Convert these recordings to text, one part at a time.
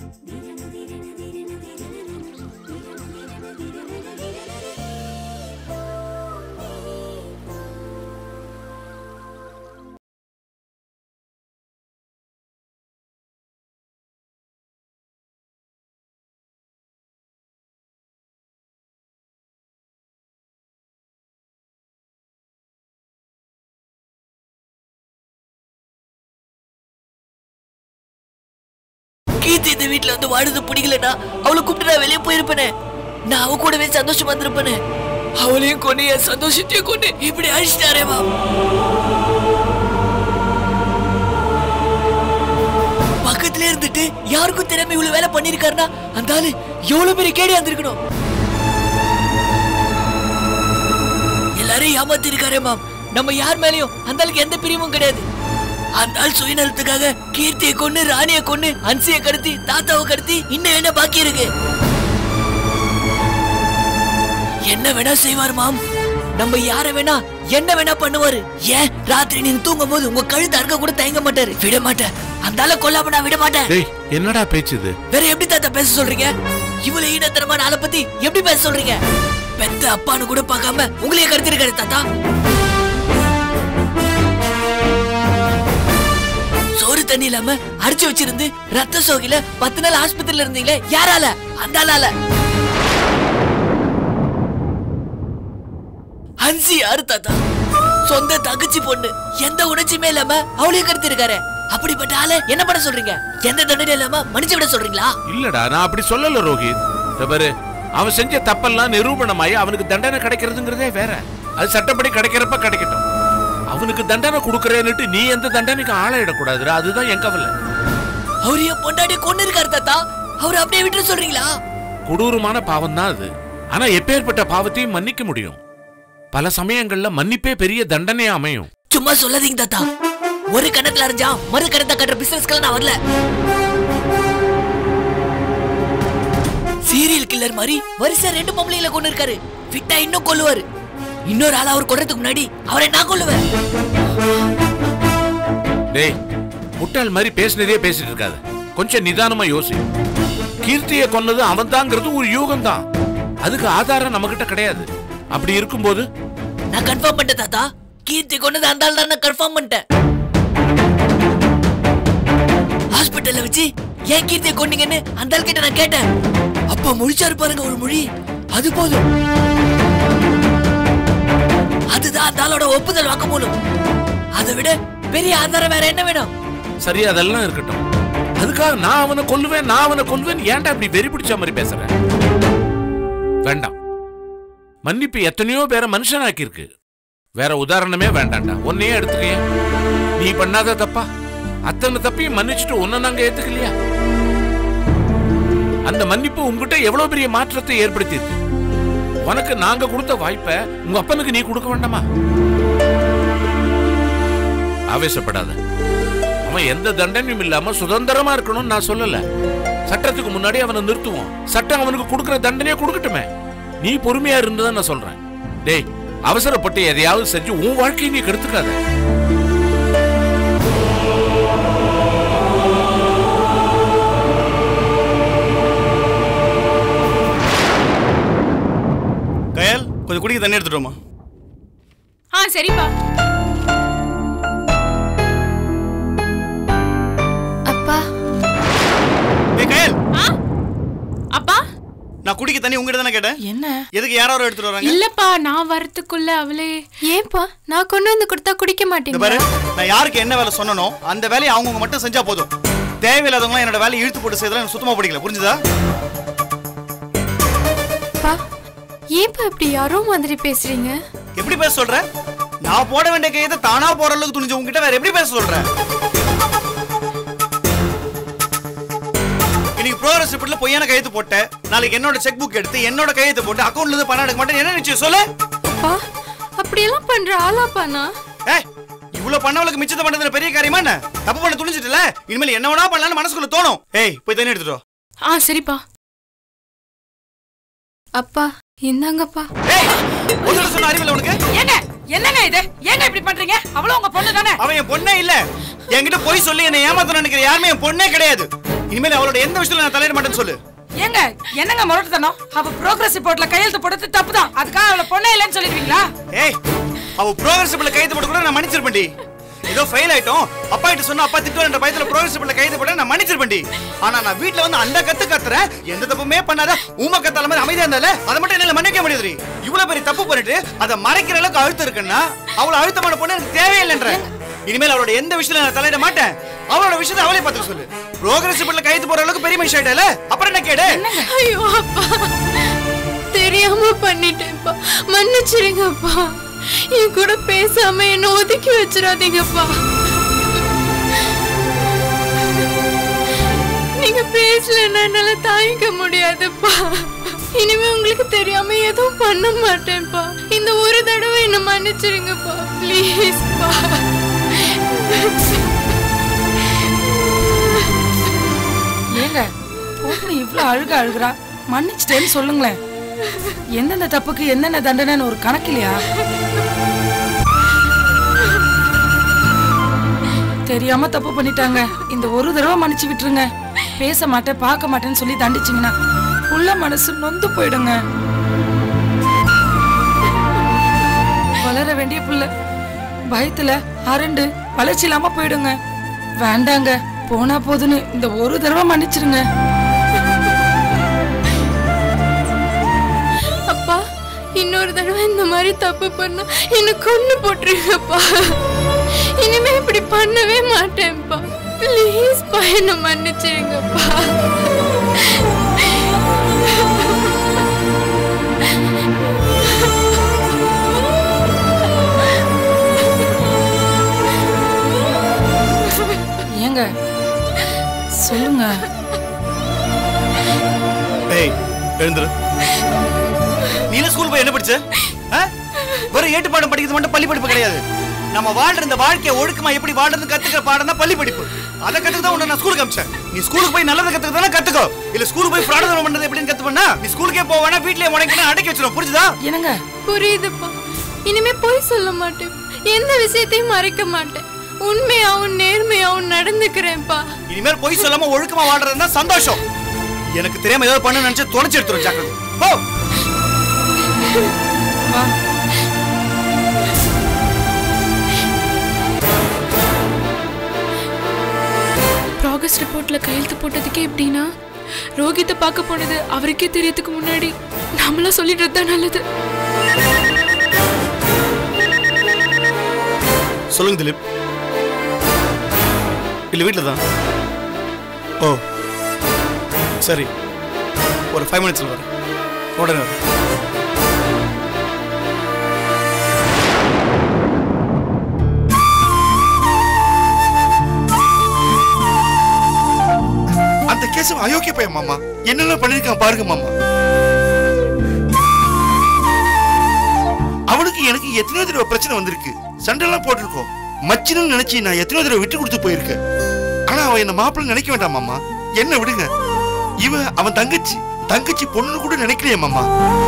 கீர்த்தி இந்த வீட்ல வந்து வாடுறது பிடிக்கலனா அவளை கூப்பிட்டு நான் வெளியே போயிருப்பேனே நான் அவ கூடவே சந்தோஷமா இருந்திருப்பேனே அவளையும் கொண்டு என் சந்தோஷத்தையும் கொண்டு இப்படி அழிச்சிட்டாரே மா பக்கத்துல இருந்துட்டு யாருக்கும் திறமை இவ்வளவு வேலை பண்ணிருக்காருன்னா அந்த ஆளு எவ்வளவு பெரிய கேடி வந்திருக்கணும் எல்லாரையும் ஏமாத்தி இருக்காரே மாம் நம்ம யார் மேலயும் அந்த ஆளுக்கு எந்த பிரியமும் கிடையாது அந்த ஆள் சுயநலத்துக்காக கீர்த்தியை கொண்டு ராணியை கொண்டு அன்சியை கடத்தி தாத்தாவை கடத்தி இன்னும் என்ன பாக்கி இருக்கு என்ன வேணா செய்வார் மாம் நம்ம யார வேணா என்ன வேணா பண்ணுவாரு ஏன் ராத்திரி நீங்க தூங்கும் போது உங்க கழுத்து அறுக்க கூட தயங்க மாட்டாரு விட மாட்டேன் அந்த ஆளை கொல்லாம நான் விட மாட்டேன் டேய் என்னடா பேச்சு இது வேற எப்படி தாத்தா பேச சொல்றீங்க இவ்வளவு ஈனத்தனமான ஆளை பத்தி எப்படி பேச சொல்றீங்க பெத்த அப்பான்னு கூட பார்க்காம உங்களையே கருத்திருக்காரு தாத்தா சோறு தண்ணி இல்லாம அடிச்சு வச்சிருந்து ரத்த சோகில பத்து நாள் ஆஸ்பத்திரியில இருந்தீங்களே யாரால அந்த ஆளால ஹன்சி யாரு தாத்தா சொந்த தகச்சி பொண்ணு எந்த உணர்ச்சியுமே இல்லாம அவளையும் கருத்திருக்காரு அப்படிப்பட்ட ஆளை என்ன பண்ண சொல்றீங்க எந்த தண்டனை இல்லாம மன்னிச்சு விட சொல்றீங்களா இல்லடா நான் அப்படி சொல்லல ரோஹித் இதோ பாரு அவன் செஞ்ச தப்பெல்லாம் நிரூபணமாயி அவனுக்கு தண்டனை கிடைக்கிறதுங்கிறதே வேற அது சட்டப்படி கிடைக்கிறப்ப கிடைக்கட்டும் அவனுக்கு தண்டனை கொடுக்கறேன்னுட்டு நீ எந்த தண்டனைக்கு ஆளாயிடக்கூடாதுடா அதுதான் என் கவலை அவர் என் பொண்டாட்டி கொண்டு இருக்காரு தாத்தா அவர் அப்படியே விட்டு சொல்றீங்களா கொடூரமான பாவம் தான் அது ஆனா எப்பேற்பட்ட பாவத்தையும் மன்னிக்க முடியும் பல சமயங்கள்ல மன்னிப்பே பெரிய தண்டனையா அமையும் சும்மா சொல்லாதீங்க தாத்தா ஒரு கணத்துல அறிஞ்சா மறு கணத்தை கட்டுற பிசினஸ்க்கு நான் வரல சீரியல் கில்லர் மாதிரி வரிசை ரெண்டு பொம்பளைங்களை கொண்டு இருக்காரு விட்டா இன்னும் கொல்லுவாரு இன்னொரு ஆளா அவர் கொல்றதுக்கு முன்னாடி அவரை நான் கொல்லுவேன் டேய் முட்டாள் மாதிரி பேசினதே பேசிட்டு இருக்காத கொஞ்சம் நிதானமா யோசி கீர்த்தியை கொன்னது அவன் தாங்கிறது ஒரு யூகம் தான் அதுக்கு ஆதாரம் நம்ம கிட்ட கிடையாது அப்படி இருக்கும்போது நான் கன்ஃபார்ம் பண்ணிட்டேன் தாத்தா கீர்த்தி கொண்டது அந்த ஆள் தான் நான் கன்ஃபார்ம் பண்ணிட்டேன் ஹாஸ்பிட்டல்ல வச்சு ஏன் கீர்த்தியை கொண்டீங்கன்னு அந்த ஆள் கிட்ட நான் கேட்டேன் அப்ப முழிச்சாரு பாருங்க ஒரு மொழி அது போதும் அதுதான் அந்த ஆளோட ஒப்புதல் வாங்க மூலம் அதை விட பெரிய ஆதாரம் வேற என்ன வேணும் சரி அதெல்லாம் இருக்கட்டும் அதுக்காக நான் அவனை கொல்லுவேன் நான் அவனை கொல்லுவேன் ஏன்டா இப்படி வெறி பிடிச்ச மாதிரி பேசுற வேண்டாம் மன்னிப்பு எத்தனையோ பேரை மனுஷனாக்கி இருக்கு வேற உதாரணமே வேண்டாம்டா உன்னையே எடுத்துக்கயே நீ பண்ணாத தப்பா அத்தனை தப்பையும் மன்னிச்சுட்டு உன்னை நாங்க ஏத்துக்கலையா அந்த மன்னிப்பு உங்ககிட்ட எவ்வளவு பெரிய மாற்றத்தை ஏற்படுத்தி இருக்கு உனக்கு நாங்க கொடுத்த வாய்ப்பை உங்க அப்பனுக்கு நீ கொடுக்க வேண்டாமா ஆவேசப்படாத அவன் எந்த தண்டனையும் இல்லாம சுதந்திரமா இருக்கணும்னு நான் சொல்லல சட்டத்துக்கு முன்னாடி அவனை நிறுத்துவோம் சட்டம் அவனுக்கு கொடுக்கிற தண்டனையை கொடுக்கட்டுமே நீ பொறுமையா இருந்ததான் நான் சொல்றேன் டேய் அவசரப்பட்டு எதையாவது செஞ்சு உன் வாழ்க்கையை நீ கெடுத்துக்காத கயல் கொஞ்சம் குடிக்க தண்ணி எடுத்துட்டோமா ஆ சரிப்பா அப்பா ஏ கயல் ஆ அப்பா நான் குடிக்க தண்ணி உங்ககிட்ட தானே கேட்டேன் என்ன எதுக்கு யாரோ எடுத்துட்டு வராங்க இல்லப்பா நான் வரதுக்குள்ள அவளே ஏன்பா நான் கொண்டு வந்து கொடுத்தா குடிக்க இந்த மாட்டேங்க பாரு நான் யாருக்கு என்ன வேலை சொன்னனோ அந்த வேலையை அவங்கவுங்க மட்டும் செஞ்சா போதும் தேவையில்லாதவங்க என்னோட வேலையை இழுத்து போட்டு செய்யறதுல எனக்கு சுத்தமா பிடிக்கல புரிஞ்சுதா அப்பா ஏன்பா இப்படி யாரோ மாதிரி பேசுறீங்க எப்படி பேச சொல்ற நான் போட வேண்டிய கையத்தை தானா போற அளவுக்கு துணிஞ்ச உங்ககிட்ட வேற எப்படி பேச சொல்ற இன்னைக்கு ப்ரோக்ரஸ் ரிப்போர்ட்ல பொய்யான கையெழுத்து போட்ட நாளைக்கு என்னோட செக் புக் எடுத்து என்னோட கையெழுத்து போட்டு அக்கௌண்ட்ல இருந்து பணம் எடுக்க மாட்டேன் என்ன நிச்சயம் சொல்லு அப்பா அப்படியெல்லாம் பண்ற ஆளாப்பா நான் ஏய் இவ்வளவு பண்ணவளுக்கு மிச்சத்தை பண்றதுல பெரிய காரியமா என்ன தப்பு பண்ண துணிஞ்சிட்டல இனிமேல் என்ன வேணா பண்ணலாம்னு மனசுக்குள்ள தோணும் ஏய் போய் தண்ணி எடுத்துட்டு வா. ஆ சரிப்பா அப்பா இந்தாங்கப்பா ஏய் ஒரு தடவை சொன்ன அறிவில்லை உனக்கு ஏங்க என்னங்க இது ஏங்க இப்படி பண்றீங்க அவளும் உங்க பொண்ணு தானே அவன் என் பொண்ணே இல்ல என்கிட்ட போய் சொல்லி என்னை ஏமாத்தணும் நினைக்கிற யாருமே என் பொண்ணே கிடையாது இனிமேல் அவளோட எந்த விஷயத்துல நான் தலையிட மாட்டேன்னு சொல்லு ஏங்க என்னங்க முரட்டுத்தனம் அவ ப்ரோக்ரஸ் ரிப்போர்ட்ல கையெழுத்து போடுறது தப்பு தான் அதுக்காக அவளை பொண்ணே இல்லைன்னு சொல்லிடுவீங்களா ஏய் அவ ப்ரோக்ரஸ் ரிப்போர்ட்ல கைது போட்டு கூட நான் மன்னிச்சிருப்பேன்டி ஏதோ ஃபெயில் ஆயிட்டோம் அப்பா கிட்ட சொன்னா அப்பா திட்டுவார் என்ற பயத்துல ப்ரோக்ரஸ் ரிப்போர்ட்ல கைது போட நான் மன்னிச்சிருப்பேன்டி ஆனா நான் வீட்ல வந்து அந்த கத்து கத்துறேன் எந்த தப்புமே பண்ணாத ஊம கத்தால மாதிரி அமைதியா இருந்தால அதை மட்டும் என்னால மன்னிக்க முடியாது இவ்வளவு பெரிய தப்பு பண்ணிட்டு அதை மறைக்கிற அளவுக்கு அழுத்தம் இருக்குன்னா அவ்வளவு அழுத்தமான பொண்ணு எனக்கு தேவையில்லைன்ற இனிமேல் அவளோட எந்த விஷயத்துல நான் தலையிட மாட்டேன் அவளோட விஷயத்தை அவளே பார்த்து சொல்லு ப்ரோக்ரஸ் ரிப்போர்ட்ல கைது போற அளவுக்கு பெரிய மனுஷன் ஆயிட்டல அப்புறம் என்ன கேடு ஐயோ அப்பா தெரியாம பண்ணிட்டேன்ப்பா மன்னிச்சிருங்கப்பா என் கூட பேசாம என்ன ஒதுக்கி வச்சிடாதீங்கப்பா நீங்க பேசலன்னா என்னால தாங்கிக்க முடியாதுப்பா இனிமே உங்களுக்கு தெரியாம எதுவும் பண்ண மாட்டேன்ப்பா இந்த ஒரு தடவை என்ன மன்னிச்சிருங்கப்பா ப்ளீஸ்ப்பா ஏங்க பொண்ணு இவ்ளோ அழுக அழுகுறா மன்னிச்சிட்டேன்னு சொல்லுங்களேன் எந்தெந்த தப்புக்கு என்னென்ன தண்டனைன்னு ஒரு கணக்கு இல்லையா தெரியாம தப்பு பண்ணிட்டாங்க இந்த ஒரு தடவை மன்னிச்சு விட்டுருங்க பேச மாட்டேன் பார்க்க மாட்டேன்னு சொல்லி தண்டிச்சிங்கன்னா உள்ள மனசு நொந்து போயிடுங்க வளர வேண்டிய புள்ள பயத்துல அரண்டு வளர்ச்சி இல்லாம போயிடுங்க வேண்டாங்க போனா போதுன்னு இந்த ஒரு தடவை மன்னிச்சிருங்க அப்பா இன்னொரு தடவை இந்த மாதிரி தப்பு பண்ணா என்ன கொண்டு போட்டுருங்கப்பா இனிமே இப்படி பண்ணவே மாட்டேன்ப்பா ப்ளீஸ்ப்பா என்ன மன்னிச்சிருங்கப்பா ஏங்க சொல்லுங்க ஏய் எழுந்துரு நீ என்ன ஸ்கூல் போய் என்ன படிச்ச ஆ? வெறும் ஏட்டு பாடம் படிக்கிறது மட்டும் பள்ளி படிப்பு கிடையாது நம்ம வாழ்ற இந்த வாழ்க்கைய ஒழுக்கமா எப்படி வாழ்றது கத்துக்கிற பாடம் தான் பள்ளி படிப்பு அதை கத்துக்க தான் உன்னை நான் ஸ்கூலுக்கு அமிச்சேன் நீ ஸ்கூலுக்கு போய் நல்லதை கத்துக்க கத்துக்கோ இல்ல ஸ்கூலுக்கு போய் ஃப்ராட் பண்றது எப்படின்னு கத்து பண்ணா நீ ஸ்கூலுக்கே போவானா வீட்லயே உனக்கு அடக்கி வச்சிரும் புரிஞ்சுதா என்னங்க புரியுதுப்பா இனிமே பொய் சொல்ல மாட்டேன் எந்த விஷயத்தையும் மறைக்க மாட்டேன் உண்மையாவும் நேர்மையாவும் நடந்துக்கிறேன்ப்பா இனிமேல் பொய் சொல்லாம ஒழுக்கமா வாழ்றது தான் சந்தோஷம் எனக்கு தெரியாம ஏதாவது பண்ண நினைச்சு தொலைச்சு எடுத்துரும் ஜாக்கிரதை போ வா ப்ராக்ரஸ் ரிப்போர்ட்ல கையெழுத்து போட்டதுக்கே எப்படின்னா ரோஹித்தை பார்க்க போனது அவருக்கே தெரியறதுக்கு முன்னாடி நம்மளாம் சொல்லிடுறது தான் நல்லது சொல்லுங்க திலீப் இல்ல வீட்டில் தான் ஓ சரி ஒரு ஃபைவ் மினிட்ஸில் வரேன் உடனே வரேன் அந்த கேஸ் அயோக்கிய பையன் மாமா என்னெல்லாம் பண்ணிருக்கான் பாருங்க மாமா அவனுக்கு எனக்கு எத்தனையோ தடவை பிரச்சனை வந்திருக்கு சண்டைலாம் போட்டிருக்கோம் மச்சினு நினைச்சு நான் எத்தனையோ தடவை விட்டு கொடுத்து போயிருக்கேன் ஆனா அவன் என்ன மாப்பிள்ளை நினைக்க வேண்டாம் மாமா என்ன விடுங்க இவன் அவன் தங்கச்சி தங்கச்சி பொண்ணுன்னு கூட நினைக்கலையே மாமா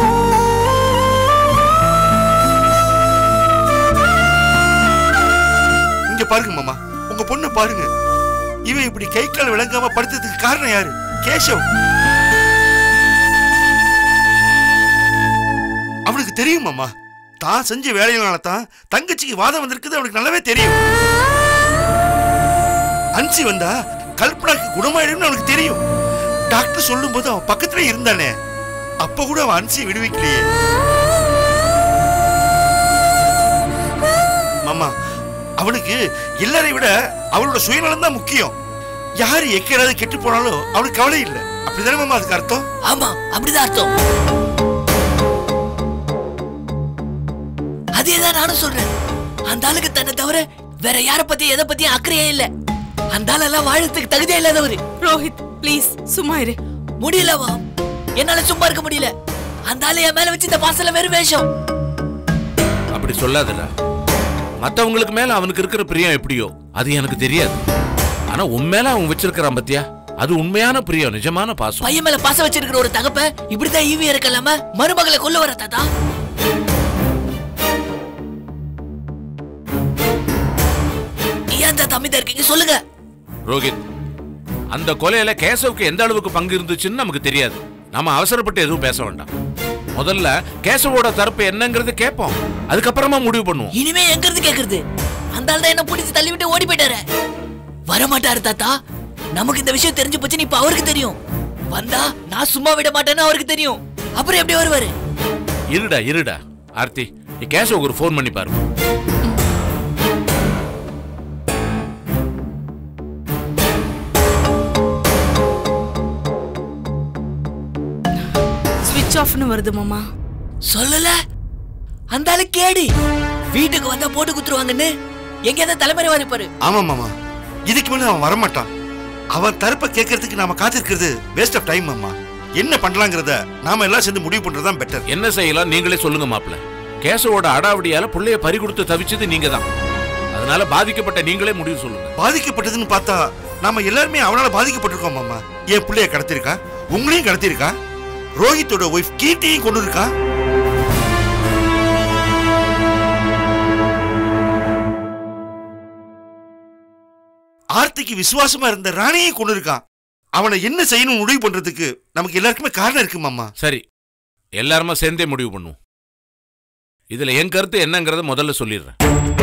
இங்க பாருங்க மாமா உங்க பொண்ணை பாருங்க இவன் இப்படி கை கால் விளங்காம படுத்ததுக்கு காரணம் யாரு கேசவ் அவனுக்கு தெரியும் மாமா தான் செஞ்ச வேலையினால தான் தங்கச்சிக்கு வாதம் வந்திருக்குது அவனுக்கு நல்லாவே தெரியும் அன்சி வந்தா கல்பனாக்கு குணமாயிடும்னு அவனுக்கு தெரியும் டாக்டர் சொல்லும்போது அவன் பக்கத்துல இருந்தானே அப்ப கூட அவன் அன்சியை விடுவிக்கலையே மாமா அவனுக்கு எல்லாரை விட அவளோட சுயநலம் தான் முக்கியம் யாரு எக்கேடாவது கெட்டு போனாலும் அவனுக்கு கவலை இல்லை அப்படிதானே மாமா அதுக்கு அர்த்தம் ஆமா அப்படிதான் அர்த்தம் அதேதான் நானும் சொல்றேன் அந்த ஆளுக்கு தன்னை தவிர வேற யார பத்தி எதை பத்தியும் அக்கறையே இல்ல அந்த ஆளெல்லாம் வாழறதுக்கு தகுதியே இல்லாதவரு ரோஹித் ப்ளீஸ் சும்மா இரு முடியலவா என்னால சும்மா இருக்க முடியல அந்த ஆளு என் மேல வச்சு இந்த பாசல வெறும் வேஷம் அப்படி சொல்லாதடா மத்தவங்களுக்கு மேல அவனுக்கு இருக்கிற பிரியம் எப்படியோ அது எனக்கு தெரியாது ஆனா உன் மேல அவன் வச்சிருக்கிறான் பத்தியா அது உண்மையான பிரியம் நிஜமான பாசம் பையன் மேல பாசம் வச்சிருக்கிற ஒரு தகப்ப இப்படிதான் ஈவி இருக்கலாம மருமகளை கொல்ல வர தாத்தா ஏன் தாத்தா அமைதியா இருக்கீங்க சொல்லுங்க ரோஹித் அந்த கொலையில கேசவுக்கு எந்த அளவுக்கு பங்கு இருந்துச்சுன்னு நமக்கு தெரியாது நாம அவசரப்பட்டு எதுவும் பேச வேண்டாம் முதல்ல கேசவோட தரப்பு என்னங்கிறது கேட்போம் அதுக்கப்புறமா முடிவு பண்ணுவோம் இனிமே எங்க இருந்து கேக்குறது அந்த ஆள் தான் என்ன பிடிச்சு தள்ளி விட்டு ஓடி போயிட்டாரு வர மாட்டாரு தாத்தா நமக்கு இந்த விஷயம் தெரிஞ்சு போச்சுன்னு இப்ப அவருக்கு தெரியும் வந்தா நான் சும்மா விட மாட்டேன்னு அவருக்கு தெரியும் அப்புறம் எப்படி வருவாரு இருடா இருடா ஆர்த்தி நீ கேசவுக்கு ஒரு ஃபோன் பண்ணி பாரு ஸ்விட்ச் ஆஃப்னு வருது மாமா சொல்லல அந்த ஆளு கேடி வீட்டுக்கு வந்தா போட்டு குத்துருவாங்கன்னு எங்கேயாவது தலைமுறை வாரிப்பாரு ஆமா மாமா இதுக்கு மேல அவன் வரமாட்டான் அவன் தரப்ப கேட்கறதுக்கு நாம காத்திருக்கிறது வேஸ்ட் ஆஃப் டைம் மாமா என்ன பண்ணலாங்கிறத நாம எல்லாம் சேர்ந்து முடிவு பண்றதுதான் பெட்டர் என்ன செய்யலாம் நீங்களே சொல்லுங்க மாப்ள கேசவோட அடாவடியால புள்ளைய பறி கொடுத்து தவிச்சது நீங்க தான் அதனால பாதிக்கப்பட்ட நீங்களே முடிவு சொல்லுங்க பாதிக்கப்பட்டதுன்னு பார்த்தா நாம எல்லாருமே அவனால பாதிக்கப்பட்டிருக்கோம் மாமா என் பிள்ளைய கடத்திருக்கா உங்களையும் கடத்திருக்கா ரோஹித்தோட ஒய்ஃப் கீர்த்தியையும் கொண்டு இருக்கா ஆர்த்திக்கு விசுவாசமா இருந்த ராணியை கொண்டு இருக்கான் அவனை என்ன செய்யணும் முடிவு பண்றதுக்கு நமக்கு எல்லாருக்குமே காரணம் இருக்கு மாமா சரி எல்லாருமா சேர்ந்தே முடிவு பண்ணுவோம் இதுல என் கருத்து என்னங்கறத முதல்ல சொல்லிடுறேன்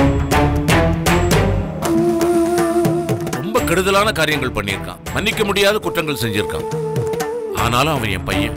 ரொம்ப கெடுதலான காரியங்கள் பண்ணியிருக்கான் மன்னிக்க முடியாத குற்றங்கள் செஞ்சிருக்கான் ஆனாலும் அவன் என் பையன்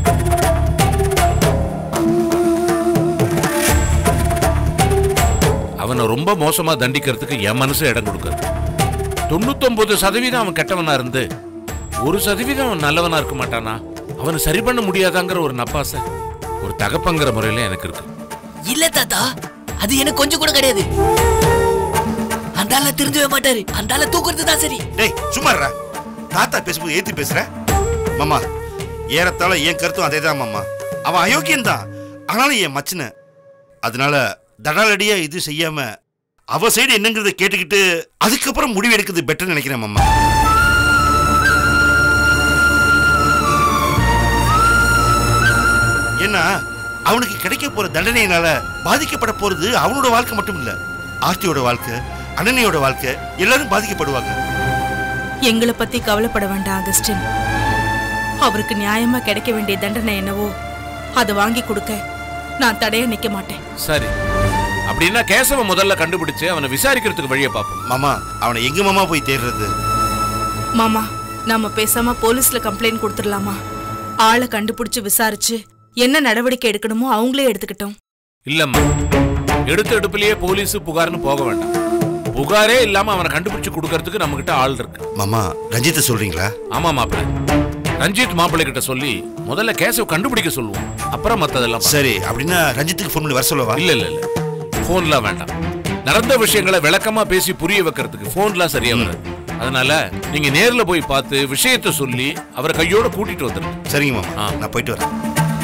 அவனை ரொம்ப மோசமா தண்டிக்கிறதுக்கு என் மனசு இடம் கொடுக்காது தொண்ணூத்தொன்பது சதவீதம் அவன் கெட்டவனா இருந்து ஒரு சதவீதம் அவன் நல்லவனா இருக்க மாட்டானா அவனை சரி பண்ண முடியாதாங்கிற ஒரு நப்பாசை ஒரு தகப்பங்கிற முறையில எனக்கு இருக்கு இல்ல தாத்தா அது எனக்கு கொஞ்சம் கூட கிடையாது அந்த ஆள திருந்தவே மாட்டாரு அந்த ஆள தூக்குறது தான் சரி டேய் சும்மா இருடா. தாத்தா பேசும்போது ஏத்தி பேசுற மாமா ஏறத்தாழ என் கருத்தும் அதே தான் மாமா அவன் அயோக்கியன் தான் ஆனாலும் என் மச்சின அதனால தடாலடியா இது செய்யாம அவ சைடு என்னங்கிறத கேட்டுக்கிட்டு அதுக்கப்புறம் முடிவு எடுக்கிறது பெட்டர் நினைக்கிறேன் மாமா ஏன்னா அவனுக்கு கிடைக்க போற தண்டனையினால பாதிக்கப்பட போறது அவனோட வாழ்க்கை மட்டும் இல்ல ஆர்த்தியோட வாழ்க்கை அனனியோட வாழ்க்கை எல்லாரும் பாதிக்கப்படுவாங்க எங்களை பத்தி கவலைப்பட வேண்டாம் அகஸ்டின் அவருக்கு நியாயமா கிடைக்க வேண்டிய தண்டனை என்னவோ அதை வாங்கி கொடுக்க நான் தடையா நிக்க மாட்டேன் சரி அப்படின்னா கேசவ முதல்ல கண்டுபிடிச்சு அவனை விசாரிக்கிறதுக்கு வழியை பார்ப்போம் மாமா அவனை எங்க மாமா போய் தேடுறது மாமா நாம பேசாம போலீஸ்ல கம்ப்ளைண்ட் கொடுத்துடலாமா ஆளை கண்டுபிடிச்சு விசாரிச்சு என்ன நடவடிக்கை எடுக்கணுமோ அவங்களே எடுத்துக்கிட்டோம் இல்லம்மா எடுத்த எடுப்புலயே போலீஸ் புகார்னு போக வேண்டாம் புகாரே இல்லாம அவனை கண்டுபிடிச்சு கொடுக்கறதுக்கு நம்ம கிட்ட ஆள் இருக்கு மாமா ரஞ்சித்தை சொல்றீங்களா ஆமா மாப்பிள்ளை ரஞ்சித் மாப்பிள்ளை கிட்ட சொல்லி முதல்ல கேசவ கண்டுபிடிக்க சொல்லுவோம் அப்புறம் மத்ததெல்லாம் பார்ப்போம். சரி அப்படின்னா ரஞ்சித்துக்கு ஃபோன் பண்ணி வர சொல்லவா இல்ல இல்ல இல்ல போன்லாம் வேண்டாம் நடந்த விஷயங்களை விளக்கமா பேசி புரிய வைக்கிறதுக்கு போன்லாம் சரியா வராது அதனால நீங்க நேர்ல போய் பார்த்து விஷயத்த சொல்லி அவரை கையோட கூட்டிட்டு வந்துருங்க சரிங்க மாமா ஆ. நான் போயிட்டு வரேன்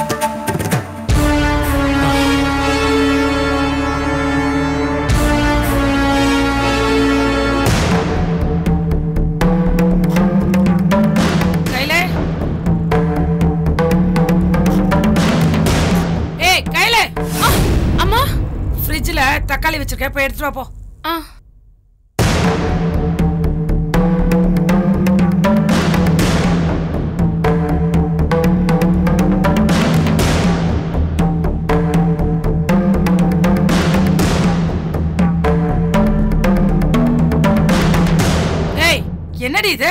கையில ஏய் கையில அம்மா ஃப்ரிட்ஜ்ல தக்காளி வச்சிருக்கேன் போய் எடுத்துட்டு வா போ ஆ ஏய் என்னடி இது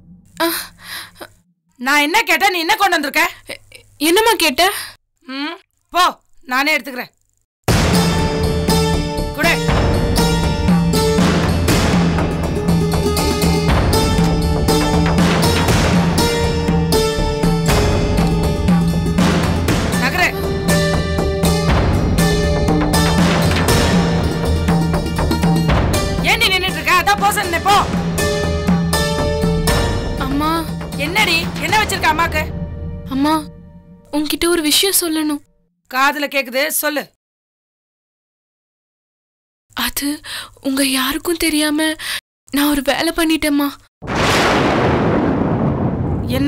நான் என்ன கேட்டேன் நீ என்ன கொண்டு வந்திருக்க என்னம்மா கேட்ட ம் போ நானே எடுத்துக்கிறேன் குடு நகரு ஏன் நீ நின்னுட்டு இருக்க அதான் போ சொன்னேன் போ அம்மா என்னடி என்ன வச்சிருக்க அம்மாக்கு அம்மா உன்கிட்ட ஒரு விஷயம் சொல்லணும் காதுல கேக்குது சொல்லு அது உங்க யாருக்கும் தெரியாம நான் ஒரு வேலை பண்ணிட்டேம்மா என்ன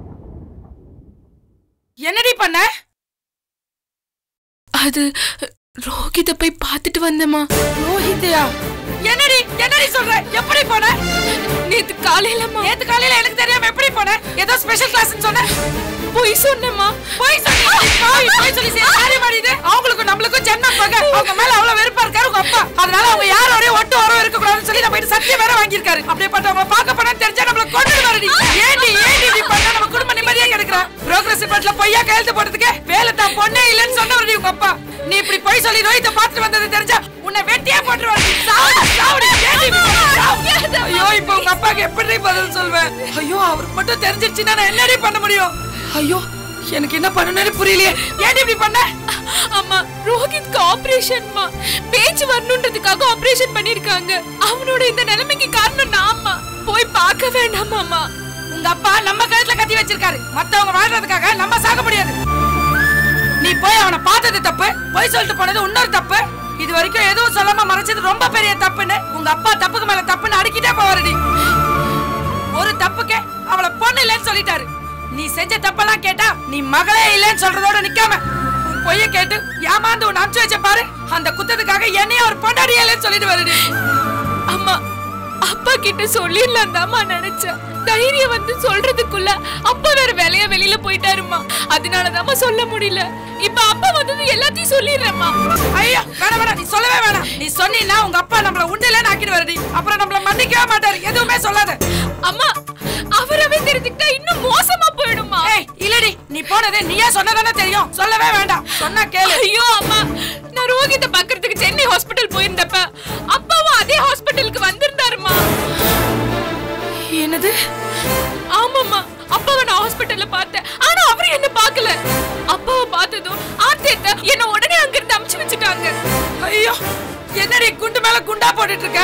என்னடி பண்ண அது ரோகித போய் பார்த்துட்டு வந்தேம்மா ரோஹிதையா என்னடி என்னடி சொல்ற எப்படி போன நேத்து காலையிலம்மா நேத்து காலையில எனக்கு தெரியாம எப்படி போன ஏதோ ஸ்பெஷல் கிளாஸ்னு சொன்ன போய் சொன்னேம்மா போய் சொல்லி போய் போய் சொல்லி சரி சாரி மாடிது அவங்களுக்கும் நம்மளுக்கும் ஜென்மம் பகை அவங்க மேல அவ்வளவு வெறுப்பா இருக்காரு உங்க அப்பா அதனால அவங்க யாரோடய ஒட்டு உறவு இருக்க கூடாதுன்னு சொல்லி நம்ம போயிட்டு சத்தியம் வேற வாங்கியிருக்காரு அப்படியேப்பட்டவங்க பார்க்க போனா தெரிஞ்சா நம்மள கொண்டு வரடி ஏண்டி ஏண்டி இப்படி பண்ணா நம்ம குடும்ப நிம்மதியா கிடைக்கிறா ப்ரோக்ரஸ் ரிப்போர்ட்ல பொய்யா கையெழுத்து போட்டதுக்கு வேலை தான் பொண்ணே இல்லைன்னு சொன்னவரடி உங்க அப்பா நீ இப்படி போய் சொல்லி ரோஹித்தை பார்த்துட்டு வந்தது தெரிஞ்சா உன்னை வெட்டியே போட்டுருவாரு சாவடி சாவடி ஏண்டி இப்படி பண்ண? சாவு. ஐயோ இப்போ உங்க அப்பாக்கு எப்படி பதில் சொல்வேன் ஐயோ அவருக்கு மட்டும் தெரிஞ்சிருச்சுன்னா நான் என்னடி பண்ண முடியும் ஐயோ எனக்கு என்ன பண்ணணும்னு புரியலையே ஏன் இப்படி பண்ண அம்மா ரோஹித்க்கு ஆபரேஷன்மா பேச்சு வரணுன்றதுக்காக ஆபரேஷன் பண்ணிருக்காங்க அவனோட இந்த நிலைமைக்கு காரணம் நான்மா போய் பார்க்க வேண்டாமாமா உங்க அப்பா நம்ம கழுத்துல கத்தி வச்சிருக்காரு மத்தவங்க வாழ்றதுக்காக நம்ம சாக முடியாது நீ போய் அவனை பார்த்தது தப்பு போய் சொல்லிட்டு போனது இன்னொரு தப்பு இது வரைக்கும் எதுவும் சொல்லாம மறைச்சது ரொம்ப பெரிய தப்புன்னு உங்க அப்பா தப்புக்கு மேல தப்புன்னு அடிக்கிட்டே போவாருடி ஒரு தப்புக்கு அவளை பொண்ணு இல்லைன்னு சொல்லிட்டாரு நீ செஞ்ச தப்பெல்லாம் கேட்டா நீ மகளே இல்லைன்னு சொல்றதோட நிக்காம உன் பொய்ய கேட்டு ஏமாந்து உன்னை அனுப்பிச்சு வச்ச பாரு அந்த குத்தத்துக்காக என்னையும் ஒரு பொண்டாடியே இல்லைன்னு சொல்லிட்டு வருடி அம்மா அப்பா கிட்ட சொல்லிடலாம் தாம்மா நினைச்சேன் தைரியம் வந்து சொல்றதுக்குள்ள அப்பா வேற வேலையா வெளியில போயிட்டாருமா அதனாலதாம்மா சொல்ல முடியல இப்ப அப்பா வந்தது எல்லாத்தையும் சொல்லிடுறேம்மா ஐயோ வேணாம் வேணாம் நீ சொல்லவே வேணாம் நீ சொன்னீன்னா உங்க அப்பா நம்மள உண்டிலன்னு ஆக்கிட்டு வருடி அப்புறம் நம்மள மன்னிக்கவே மாட்டாரு எதுவுமே சொல்லாத அம்மா அவரவே தெரிஞ்சுக்கிட்டா இன்னும் மோசமா போயிடுமா ஏய் இல்லடி நீ போனது நீயே சொன்னதானே தெரியும் சொல்லவே வேண்டாம் சொன்னா கேளு ஐயோ அம்மா நான் ரோகித பாக்குறதுக்கு சென்னை ஹாஸ்பிடல் போயிருந்தப்ப அப்பாவும் அதே ஹாஸ்பிடலுக்கு வந்திருந்தாருமா என்னது ஆமாம்மா அப்பாவை நான் ஹாஸ்பிடல்ல பார்த்தேன் ஆனா அவரு என்ன பார்க்கல அப்பாவை பார்த்ததும் ஆர்த்தியத்தை என்ன உடனே அங்க இருந்து அமுச்சு வச்சுட்டாங்க ஐயோ என்னடி குண்டு மேல குண்டா போட்டுட்டு இருக்க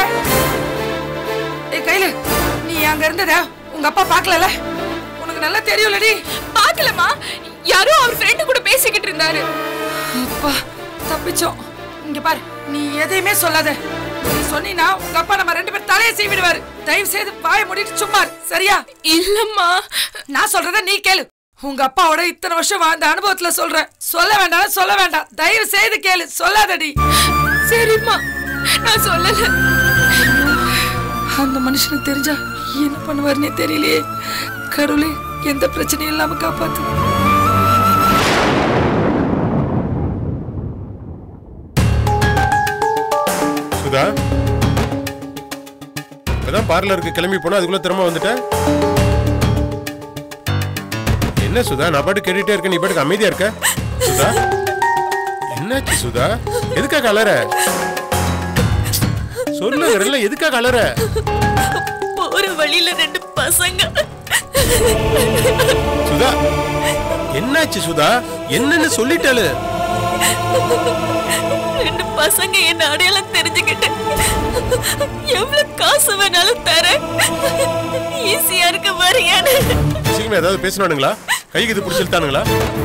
ஏய் கையில நீ அங்க இருந்தத உங்க அப்பா பார்க்கலல உனக்கு நல்லா தெரியும்லடி பார்க்கலமா யாரோ அவர் ஃப்ரெண்டு கூட பேசிக்கிட்டு இருந்தாரு அப்பா தப்பிச்சோம் இங்க பாரு நீ எதையுமே சொல்லாத நீ சொன்னீனா உங்க அப்பா நம்ம ரெண்டு பேரும் தலையை சீவிடுவாரு தயவு செய்து வாய மூடிட்டு சும்மா இரு, சரியா இல்லம்மா நான் சொல்றத நீ கேளு உங்க அப்பாவோட இத்தனை வருஷம் வாழ்ந்த அனுபவத்துல சொல்றேன் சொல்ல வேண்டாம் சொல்ல வேண்டாம் தயவு செய்து கேளு சொல்லாதடி சரிம்மா நான் சொல்லல அந்த மனுஷனுக்கு தெரிஞ்சா என்ன பண்ணுவாருன்னே தெரியலையே கடவுளே எந்த பிரச்சனையும் இல்லாம காப்பாத்து சுதா இப்பதான் பார்லருக்கு கிளம்பி போனா அதுக்குள்ள திரும்ப வந்துட்ட என்ன சுதா நான் பாட்டு கேட்டுட்டே இருக்கேன் நீ பாட்டுக்கு அமைதியா இருக்க சுதா என்னாச்சு சுதா எதுக்காக அலற சொல்லுங்க எதுக்காக அலற போற வழியில ரெண்டு பசங்க சுதா என்னாச்சு சுதா என்னன்னு சொல்லிட்டாளு ரெண்டு பசங்க என்ன அடையாளம் தெரிஞ்சுக்கிட்டு எவ்வளவு காசு வேணாலும் தரேன் ஈஸியா இருக்கு வரியான்னு சீக்கிரம் ஏதாவது பேசினானுங்களா கைக்கு இது பிடிச்சிருத்தானுங்களா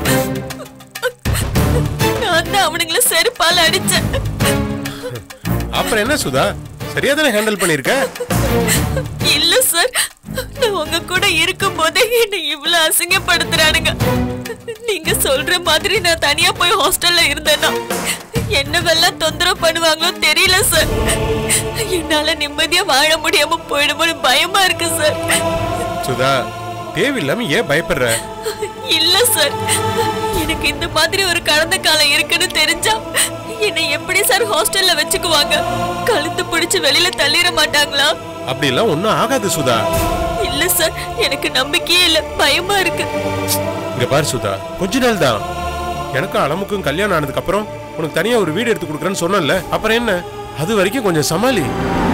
நான் தான் அவனுங்கள செருப்பால அடிச்சேன் அப்புறம் என்ன சுதா சரியா தானே ஹேண்டில் பண்ணிருக்க இல்ல சார் நான் உங்க கூட இருக்கும் போதே என்ன இவ்வளவு அசிங்கப்படுத்துறானுங்க நீங்க சொல்ற மாதிரி நான் தனியா போய் ஹாஸ்டல்ல இருந்தேன்னா என்ன வெல்லாம் தொந்தரவு பண்ணுவாங்களோ தெரியல சார் என்னால நிம்மதியா வாழ முடியாம போயிடுமோன்னு பயமா இருக்கு சார் சுதா தேவையில்லாம ஏன் பயப்படுற இல்ல சார் எனக்கு இந்த மாதிரி ஒரு கடந்த காலம் இருக்குன்னு தெரிஞ்சா என்னை எப்படி சார் ஹாஸ்டல்ல வச்சுக்குவாங்க கழுத்து பிடிச்சு வெளியில தள்ளிட மாட்டாங்களா அப்படி எல்லாம் ஒண்ணும் ஆகாது சுதா இல்ல சார் எனக்கு நம்பிக்கையே இல்ல பயமா இருக்கு இங்க பாரு சுதா கொஞ்ச நாள் தான் எனக்கும் அலமுக்கும் கல்யாணம் ஆனதுக்கு அப்புறம் உனக்கு தனியா ஒரு வீடு எடுத்து கொடுக்குறேன்னு சொன்னேன்ல அப்புறம் என்ன அது வரைக்கும் கொஞ்சம் சமாளி